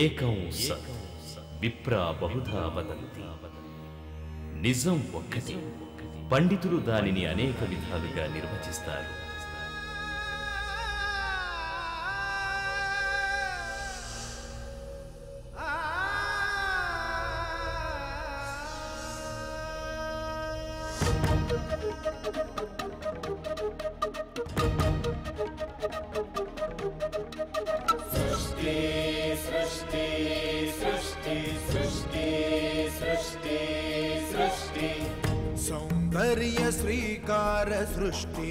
ఏకం సత్ విప్ర బహుధా వదంతి నిజం ఒక్కటి పండితులు దానిని అనేక విధాలుగా నిర్వచిస్తారు सौन्दर्य श्रीकार सृष्टि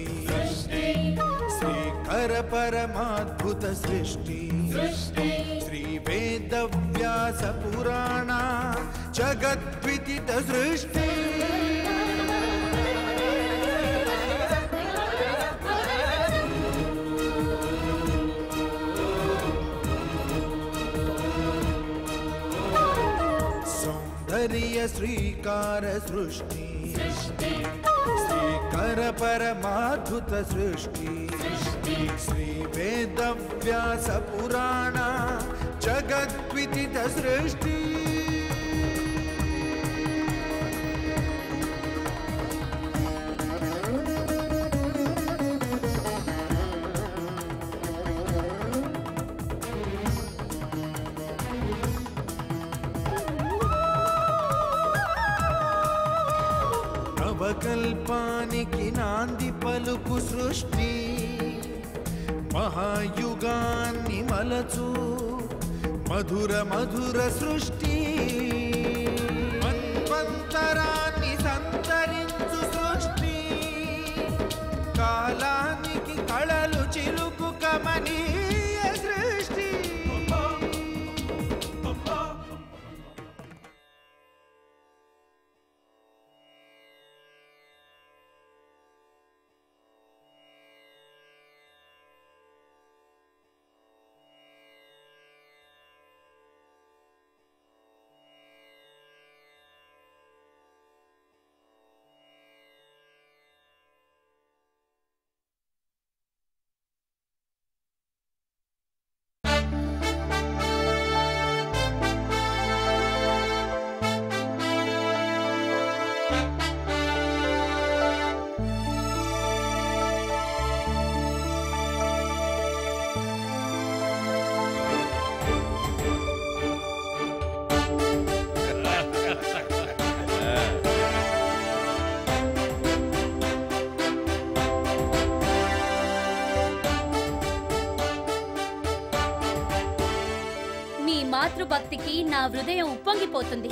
श्रीकर परमाद्भुत सृष्टि श्री वेद व्यास पुराण जगद्विदित सृष्टि सौन्दर्य श्रीकार सृष्टि श्रीकर परमाद्भुत सृष्टि श्री वेद व्यास पुराण जगद्विदित सृष्टि నవకల్పానికి నాంది పలుకు సృష్టి మహాయుగాన్ని మలచు మధుర మధుర సృష్టి మన్వంతరాన్ని సంతరించు సృష్టి కాలానికి కళలు చిలుకు కమనీయ సృష్టి మీ మాతృభక్తికి నా హృదయం ఉప్పొంగిపోతుంది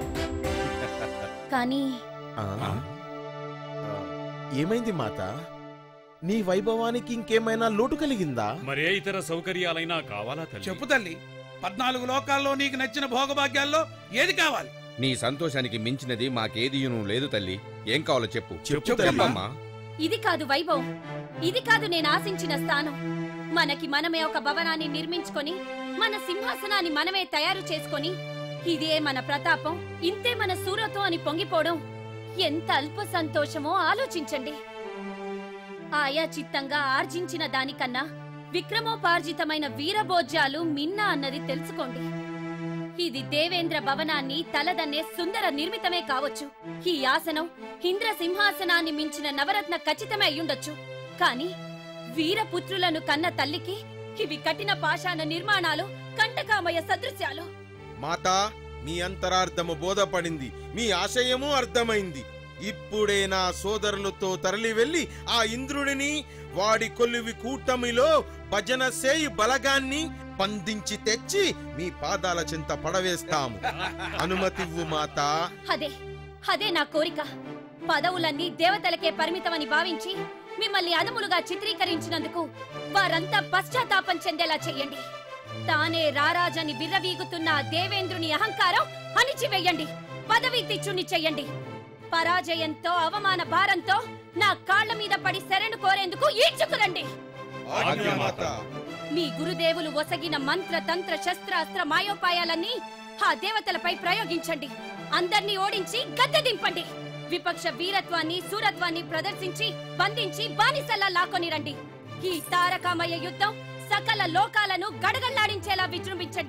కానీ ఆ? ఆ, ఏమైంది మాత నీ వైభవానికి ఇంకేమైనా లోటు కలిగిందా మరే ఇతర సౌకర్యాలైనా కావాలా తల్లి చెప్పు తల్లి పద్నాలుగు లోకాల్లో నీకు నచ్చిన భోగభాగ్యాల్లో ఏది కావాలి నీ సంతోషానికి మించినది మాకేదియును లేదు తల్లి ఏం కావాలో చెప్పు చెప్పు తల్లి. చెప్పమ్మా ఇది కాదు వైభవం ఇది కాదు నేను ఆశించిన స్థానం మనకి మనమే ఒక భవనాన్ని నిర్మించుకొని మన సింహాసనాన్ని మనమే తయారు చేసుకొని ఇదే మన ప్రతాపం ఇంతే మన సూరత్వం అని పొంగిపోవడం ఎంత అల్ప సంతోషమో ఆలోచించండి ఆయా చిత్తంగా ఆర్జించిన దానికన్నా విక్రమోపార్జితమైన వీరభోజ్యాలు మిన్న అన్నది తెలుసుకోండి ఇది దేవేంద్ర భవనాన్ని తలదన్నే సుందర నిర్మితమే కావచ్చు ఈ ఆసనం ఇంద్ర సింహాసనాన్ని మించిన నవరత్న ఖచ్చితమే అయ్యుండొచ్చు కాని వీరపుత్రులను కన్న తల్లికి ఇవి కఠిన పాషాణ నిర్మాణాలు కంటకామయ సదృశ్యాలు మాతా మీ అంతరార్థము బోధపడింది మీ ఆశయము అర్థమైంది ఇప్పుడే నా సోదరులతో తరలి వెళ్లి ఆ ఇంద్రుడిని వాడి కొలువి కూటమిలో భజన సేయి బలగాన్ని బంధించి తెచ్చి మీ పాదాల చింత పడవేస్తాము అనుమతివ్వు మాతా అదే అదే నా కోరిక పదవులన్నీ దేవతలకే పరిమితమని భావించి మిమ్మల్ని అదములుగా చిత్రీకరించినందుకు వారంతా పశ్చాత్తాపం చెందేలా చెయ్యండి తానే రారాజని విర్రవీగుతున్న ఆ దేవేంద్రుని అహంకారం అణిచివేయండి పదవి తెచ్చుని చెయ్యండి పరాజయంతో అవమాన భారంతో నా కాళ్ల మీద పడి శరణు కోరేందుకు ఈడ్చుకురండి ఆజ్ఞమాత మీ గురుదేవులు ఒసగిన మంత్ర తంత్ర శస్త్రాస్త్ర మాయోపాయాలన్నీ ఆ దేవతలపై ప్రయోగించండి అందర్నీ ఓడించి గద్దె దింపండి విపక్ష వీరత్వాన్ని సూరత్వాన్ని ప్రదర్శించి బంధించి బానిసల్లా లాక్కొని రండి ఈ తారకామయ యుద్ధం సకల లోకాలను గడగల్లాడించేలా విజృంభించండి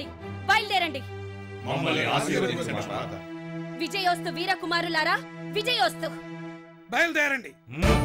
బయలుదేరండి మమ్మల్ని ఆశీర్వదించండి మాత. విజయోస్తు వీరకుమారులారా విజయోస్తు బయలుదేరండి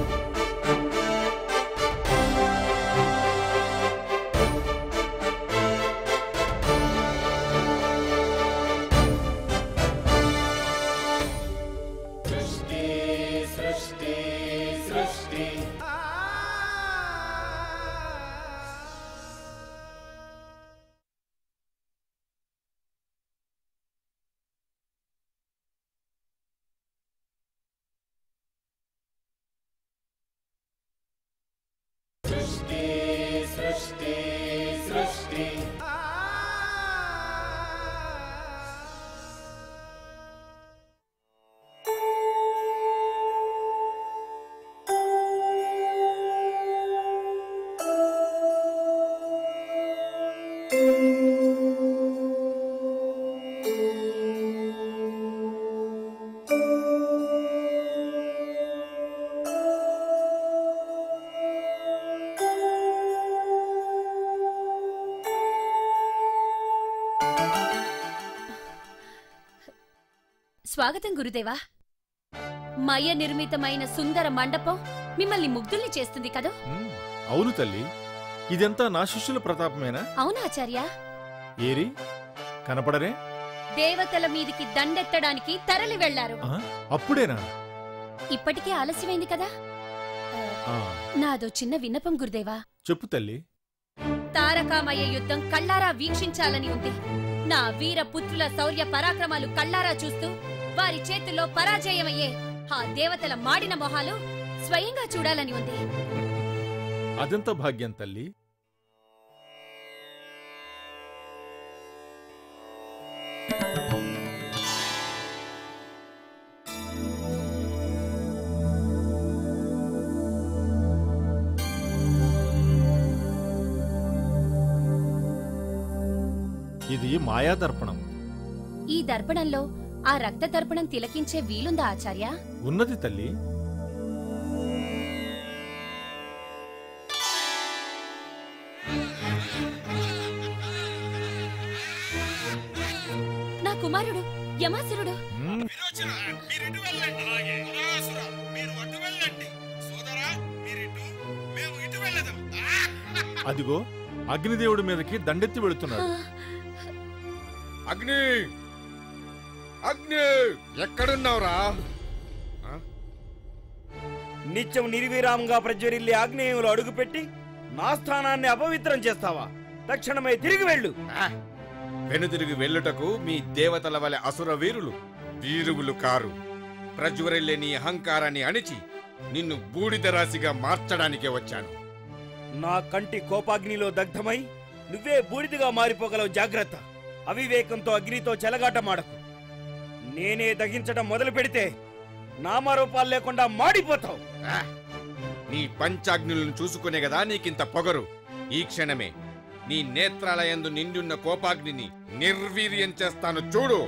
స్వాగతం గురుదేవా మయ నిర్మితమైన సుందర మండపం మిమ్మల్ని ముగ్ధుల్ని చేస్తుంది కదూ ఉమ్, అవును తల్లి ఇదంతా నా శిష్యుల ప్రతాపమేనా అవునా ఆచార్య ఏరి కనపడరే దేవతల మీదికి దండెత్తడానికి తరలి వెళ్లారు ఆ, అప్పుడేనా ఇప్పటికే ఆలస్యమైంది కదా ఆ, ఆ, నాదో చిన్న విన్నపం గురుదేవా చెప్పు తల్లి తారకామయ్య యుద్ధం కళ్ళారా వీక్షించాలని ఉంది నా వీర పుత్రుల శౌర్య పరాక్రమాలు కళ్ళారా చూస్తూ వారి చేతుల్లో పరాజయమయ్యే ఆ దేవతల మాడిన మొహాలు స్వయంగా చూడాలని ఉంది అదెంత భాగ్యం తల్లి ఇది మాయాదర్పణం ఈ దర్పణంలో ఆ రక్త దర్పణం తిలకించే వీలుందా ఆచార్య ఉన్నది తల్లి నా కుమారుడు యమాసురుడు ఉమ్, విరోచన, మీరిటు వెళ్ళండి. పురాసుర, మీరు అటు వెళ్ళండి. సోదరా, మీరిటు, మేము ఇటు వెళ్ళదాం. ఆ! అదిగో అగ్నిదేవుడి మీదకి దండెత్తి వెళుతున్నాడు అగ్ని అగ్ని ఎక్కడున్నావురా నిత్యం నిర్విరామంగా ప్రజ్వరిల్లి ఆగ్నేయంలో అడుగుపెట్టి నా స్థానాన్ని అపవిత్రం చేస్తావా తక్షణమే తిరిగి వెళ్ళు వెనుదిరిగి వెళ్ళుటకు మీ దేవతల వలె అసుర వీరులు వీరువులు కారు ప్రజ్వరిల్లే నీ అహంకారాన్ని అణిచి నిన్ను బూడిద రాశిగా మార్చడానికే వచ్చాను నా కంటి కోపాగ్నిలో దగ్ధమై నువ్వే బూడిదగా మారిపోగలవు జాగ్రత్త అవివేకంతో అగ్నితో చెలగాటమాడకు నేనే దహించడం మొదలు పెడితే నామరూపాలు లేకుండా మాడిపోతావు ఆ! నీ పంచాగ్నులను చూసుకునే కదా నీకింత పొగరు ఈ క్షణమే నీ నేత్రాలయందు నిండున్న కోపాగ్నిని నిర్వీర్యం చేస్తాను చూడు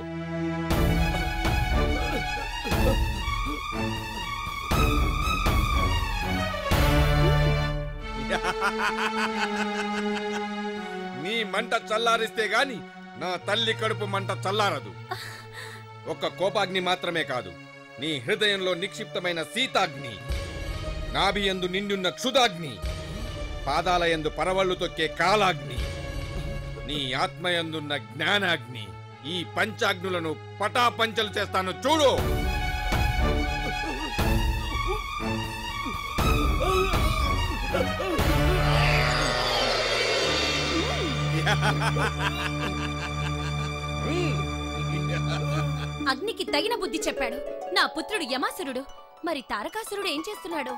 నీ మంట చల్లారిస్తే గాని నా తల్లి కడుపు మంట చల్లారదు ఒక్క కోపాగ్ని మాత్రమే కాదు నీ హృదయంలో నిక్షిప్తమైన సీతాగ్ని నాభియందు నిండున్న క్షుదాగ్ని పాదాలయందు పరవళ్ళు తొక్కే కాలాగ్ని నీ ఆత్మయందున్న జ్ఞానాగ్ని ఈ పంచాగ్నులను పటాపంచలు చేస్తాను చూడు అగ్నికి తగిన బుద్ధి చెప్పాడు నా పుత్రుడు యమాసురుడు మరి తారకాసురుడు ఏం చేస్తున్నాడు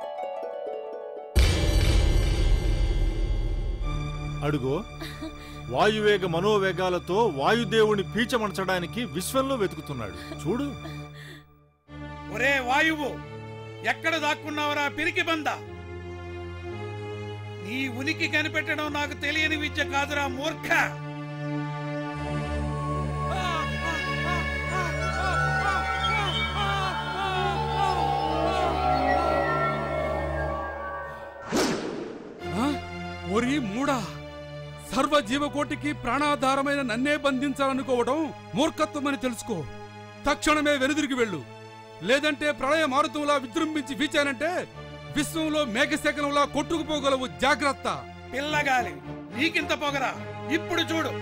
అడుగో వాయువేగ మనోవేగాలతో వాయుదేవుని పీచమనచడానికి విశ్వంలో వెతుకుతున్నాడు చూడు ఒరే వాయువు ఎక్కడ దాక్కున్నావురా పిరికి బంద నీ ఉనికి కనిపెట్టడం నాకు తెలియని విద్య కాదురా మూర్ఖ ఒరి మూడా సర్వ జీవకోటికి ప్రాణాధారమైన నన్నే బంధించాలనుకోవడం మూర్ఖత్వమని తెలుసుకో తక్షణమే వెనుదిరిగి వెళ్ళు లేదంటే ప్రళయ మారుతంలా విజృంభించి వీచానంటే విశ్వంలో మేఘశకనంలా కొట్టుకుపోగలవు జాగ్రత్త పిల్లగాలి నీకింత పొగరా ఇప్పుడు చూడు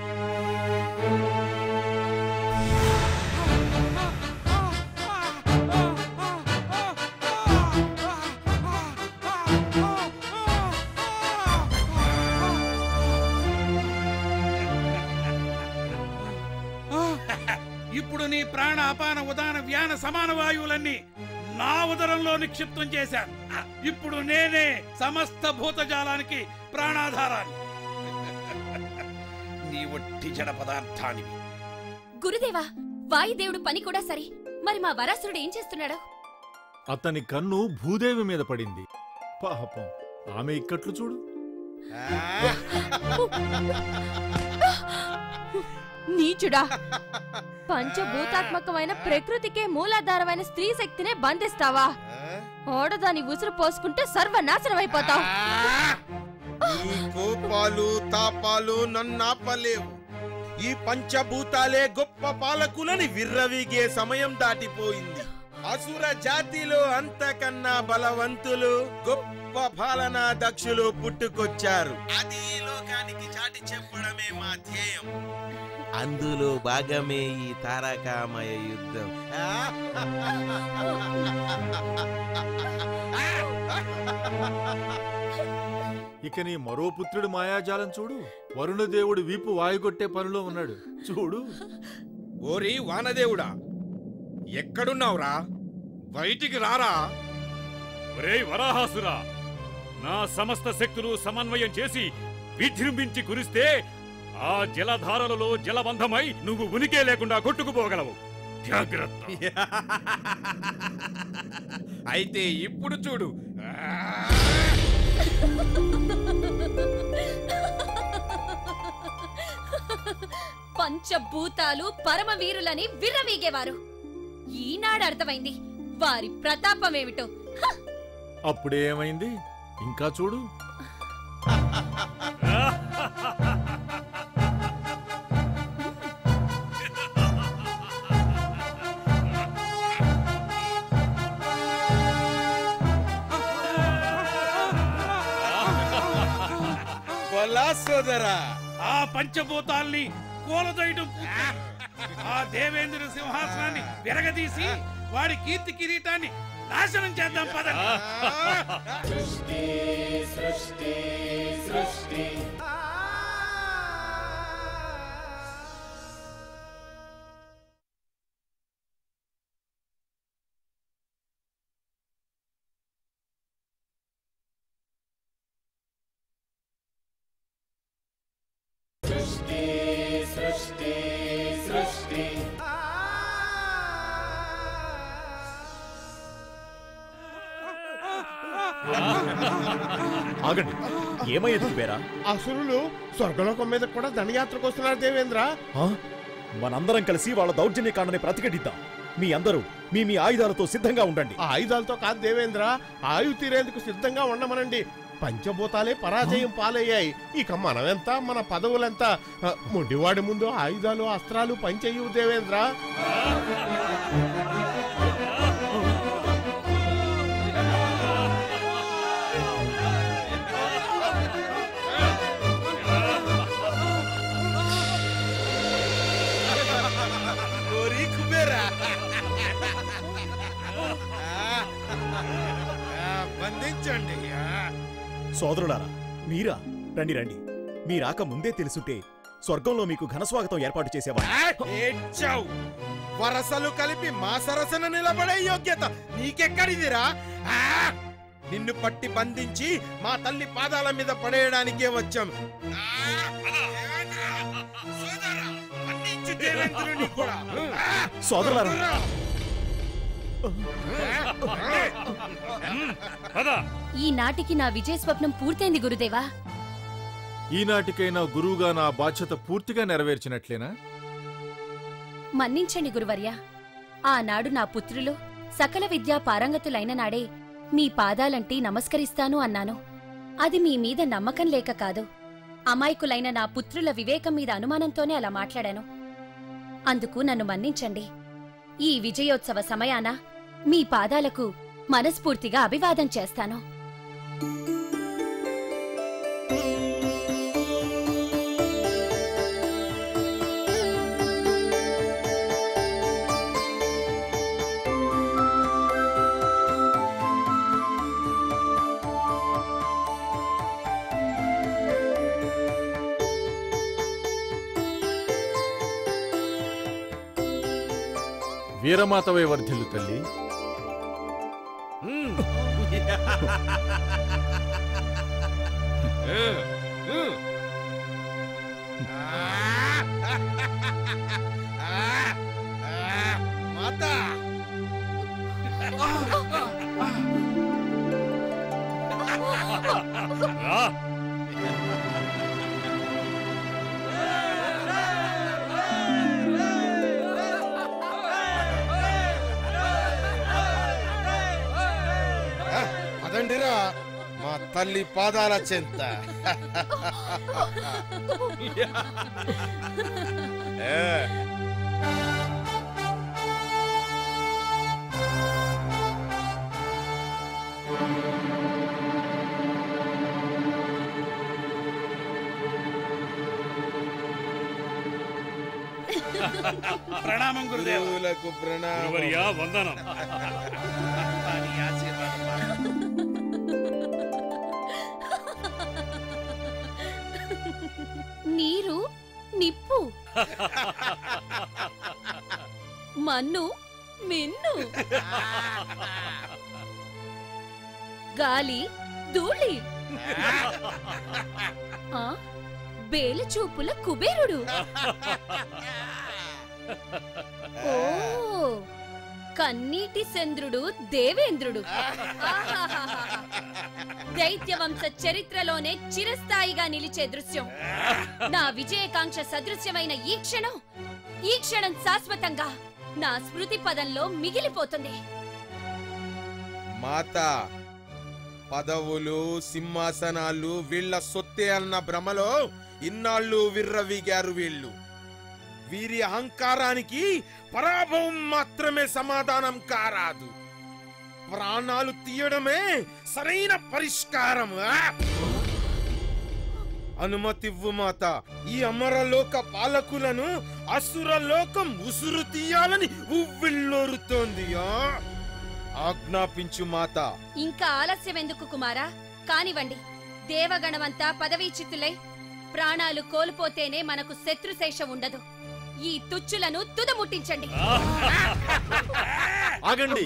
ఇప్పుడు నీ ప్రాణ అపాన ఉదాన వ్యాన సమాన వాయువులన్నీ నా ఉదరంలో నిక్షిప్తం చేశాను ఇప్పుడు నేనే సమస్త భూతజాలానికి ప్రాణాధారాన్ని నీ ఒట్టి జడ పదార్థానివి గురుదేవా వాయుదేవుడు పని కూడా సరి మరి మా వరాసురుడు ఏం చేస్తున్నాడు అతని కన్ను భూదేవి మీద పడింది పాపం ఆమె ఇక్కట్లు చూడు నీచుడా పంచభూతాత్మకమైన ప్రకృతికే మూలాధారమైన స్త్రీ శక్తినే బంధిస్తావా ఓడదాని ఉసురు పోసుకుంటే సర్వనాశనం అయిపోతావు ఈ కోపాలు తాపాలు నన్నాపలేవు ఈ పంచభూతాలే గొప్ప పాలకులని విర్రవీగే సమయం దాటిపోయింది అసుర జాతిలో అంతకన్నా బలవంతులు గొప్ప పాలనా దక్షులు పుట్టుకొచ్చారు అది ఈ లోకానికి చాటి చెప్పడమే మా ధ్యేయం అందులో భాగమే ఈ తారకామయ యుద్ధం ఇక నీ మరో పుత్రుడు మాయాజాలం చూడు వరుణదేవుడు వీపు వాయుగొట్టే పనిలో ఉన్నాడు చూడు ఓరి వానదేవుడా ఎక్కడున్నావురా బయటికి రారా ఒరేయ్ వరాహాసురా నా సమస్త శక్తులు సమన్వయం చేసి విజృంభించి కురిస్తే ఆ జలధారలలో జలబంధమై నువ్వు ఉనికే లేకుండా కొట్టుకుపోగలవు జాగ్రత్త అయితే ఇప్పుడు చూడు పంచభూతాలు పరమవీరులని విర్రవీగేవారు ఈనాడు అర్థమైంది వారి ప్రతాపమేమిటో హ! అప్పుడే ఏమైంది ఇంకా చూడు బలా సోదరా ఆ పంచభూతాల్ని కూలదొయ్యడం పూర్తి. ఆ దేవేంద్ర సింహాసనాన్ని విరగదీసి వాడి కీర్తి కిరీటాన్ని నాశనం చేద్దాం పదండి ఆగండి ఏమయ్యేది కుబేరా అసురులు స్వర్గలోకం మీద కూడా దండయాత్రకు వస్తున్నారు దేవేంద్ర ఆ? మనందరం కలిసి వాళ్ళ దౌర్జన్యకాండని ప్రతిఘటిద్దాం మీ అందరూ మీ మీ ఆయుధాలతో సిద్ధంగా ఉండండి ఆ ఆయుధాలతో కాదు దేవేంద్ర ఆయు తీరేందుకు సిద్ధంగా ఉండమనండి పంచభూతాలే పరాజయం పాలయ్యాయి ఇక మనమెంత మన పదవులెంత ఆ, మొండివాడి ముందు ఆయుధాలు అస్త్రాలు పనిచేయవు దేవేంద్ర ఓరి కుబేరా ఆ, బంధించండి ఆ. సోదరులారా మీరా రండి రండి మీ రాక ముందే తెలుసుంటే స్వర్గంలో మీకు ఘనస్వాగతం ఏర్పాటు చేసేవాడు ఆ, ఏడ్చావు వరసలు కలిపి మా సరసన నిలబడే యోగ్యత నీకెక్కడిదిరా ఆ! నిన్ను పట్టి బంధించి మా తల్లి పాదాల మీద పడేయడానికే వచ్చాం ఆ! దేవేంద్ర! సోదరా! బంధించు దేవేంద్రుని కూడా ఆ! సోదరులారా ఈనాటికి నా విజయ స్వప్నం పూర్తయింది గురుదేవా ఈనాటికైనా గురువుగా నా బాధ్యత పూర్తిగా నెరవేర్చినట్లేనా మన్నించండి గురువర్య ఆనాడు నా పుత్రులు సకల విద్యా పారంగతులైన నాడే మీ పాదాలంటి నమస్కరిస్తాను అన్నాను అది మీ మీద నమ్మకం లేక కాదు అమాయకులైన నా పుత్రుల వివేకం మీద అనుమానంతోనే అలా మాట్లాడాను అందుకు నన్ను మన్నించండి ఈ విజయోత్సవ సమయాన మీ పాదాలకు మనస్ఫూర్తిగా అభివాదం చేస్తాను వీరమాతవై వర్ధిల్లు తల్లి మాతా రా అదండిరా మా తల్లి పాదాల చెంత ఏ, ప్రణామం గురుదేవ గురువులకు ప్రణామం గురువర్యా వందనం వారి ఆశీర్వాదం నీరు నిప్పు మన్ను మిన్ను గాలి ధూళి ఆ, బేలు చూపుల కుబేరుడు ఓ కన్నీటి చంద్రుడు దేవేంద్రుడు ఆహాహాహా. దైత్యవంశ చరిత్రలోనే చిరస్థాయిగా నిలిచే దృశ్యం నా విజయకాంక్ష సదృశ్యమైన ఈ క్షణం ఈ క్షణం శాశ్వతంగా నా స్మృతి పదంలో మిగిలిపోతుంది మాత పదవులు సింహాసనాలు వీళ్ళ సొత్తే అన్న భ్రమలో ఇన్నాళ్ళు విర్రవీగారు వీళ్ళు వీరి అహంకారానికి పరాభవం మాత్రమే సమాధానం కారాదు ప్రాణాలు తీయడమే సరైన పరిష్కారం ఆ! అనుమతివ్వు మాత ఈ అమరలోక పాలకులను అసురలోకం ఉసురు తీయాలని ఉవ్విళ్ళోరుతోంది ఆ! ఆజ్ఞాపించు మాత ఇంకా ఆలస్యం ఎందుకు కుమారా కానివ్వండి దేవగణమంతా పదవీచితులై ప్రాణాలు కోల్పోతేనే మనకు శత్రుశేష ఉండదు ఈ తుచ్చులను తుదముట్టించండి ఆగండి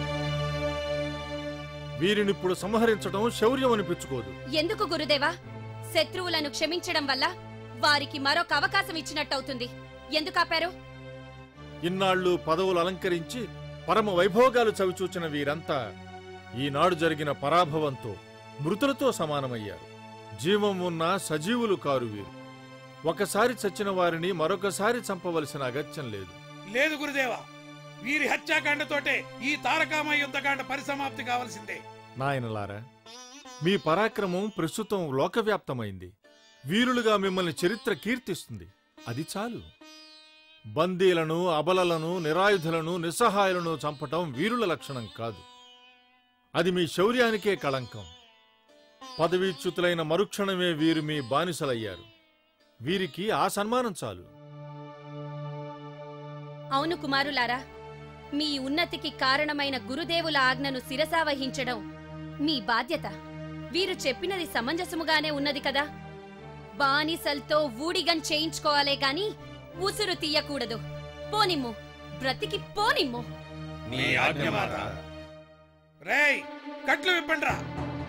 వీరినిప్పుడు సంహరించడం శౌర్యం అనిపించుకోదు ఎందుకు గురుదేవా శత్రువులను క్షమించడం వల్ల వారికి మరొక అవకాశం ఇచ్చినట్టవుతుంది ఎందుకు ఆపారు ఇన్నాళ్ళు పదవులు అలంకరించి పరమ వైభోగాలు చవిచూచిన వీరంతా ఈనాడు జరిగిన పరాభవంతో మృతులతో సమానమయ్యారు జీవం ఉన్న సజీవులు కారు వీరు ఒకసారి చచ్చిన వారిని మరొకసారి చంపవలసిన అగత్యం లేదు లేదు గురుదేవ వీరి హత్యాకాండతోటే ఈ తారకామ యుద్ధకాండ పరిసమాప్తి కావాల్సిందే నాయనలారా మీ పరాక్రమం ప్రస్తుతం లోకవ్యాప్తమైంది వీరులుగా మిమ్మల్ని చరిత్ర కీర్తిస్తుంది అది చాలు బందీలను అబలలను నిరాయుధులను నిస్సహాయులను చంపటం వీరుల లక్షణం కాదు అది మీ శౌర్యానికే కళంకం పదవీచ్యుతులైన మరుక్షణమే వీరు మీ బానిసలయ్యారు వీరికి ఆ సన్మానం చాలు అవును కుమారులారా మీ ఉన్నతికి కారణమైన గురుదేవుల ఆజ్ఞను శిరసావహించడం మీ బాధ్యత వీరు చెప్పినది సమంజసముగానే ఉన్నది కదా బానిసల్తో ఊడిగం చేయించుకోవాలే గాని ఉసురు తీయకూడదు పోనిమ్ము బ్రతికి పోనిమ్ము నీ ఆజ్ఞ మాత రేయ్ కట్లు విప్పండ్రా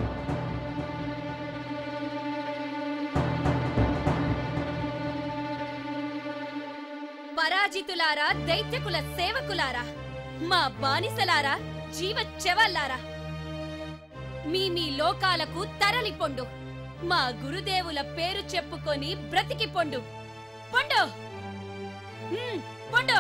పరాజితులారా దైత్యకుల సేవకులారా మా బానిసలారా జీవ చెవల్లారా మీ మీ లోకాలకు తరలిపొండు మా గురుదేవుల పేరు చెప్పుకొని బ్రతికి పొండు పొండు హ్మ్, పొండు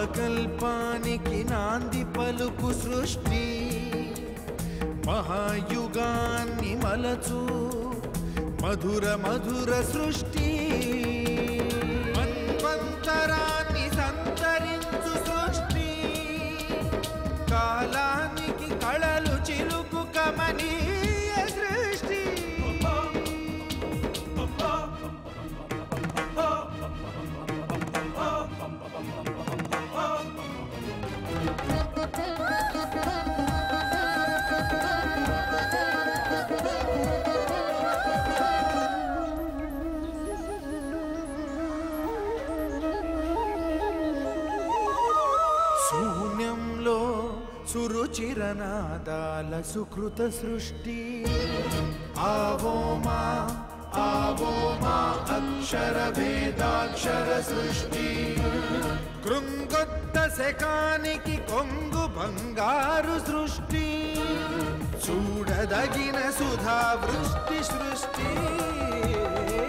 నవకల్పానికి నాంది పలుకు సృష్టి మహాయుగాన్ని మలచు మధుర మధుర సృష్టి మన్వంతరాన్ని సంతరించు సృష్టి కాలానికి కళలు చిలుకు కమనీయ సృష్టి శూన్యంలో సురుచిరనాదాల సుకృత సృష్టి ఆవోమా ఆవోమా అక్షర వేదాక్షర సృష్టి కృంగొత్త శకానికి కొంగు బంగారు సృష్టి చూడదగిన సుధా వృష్టి సృష్టి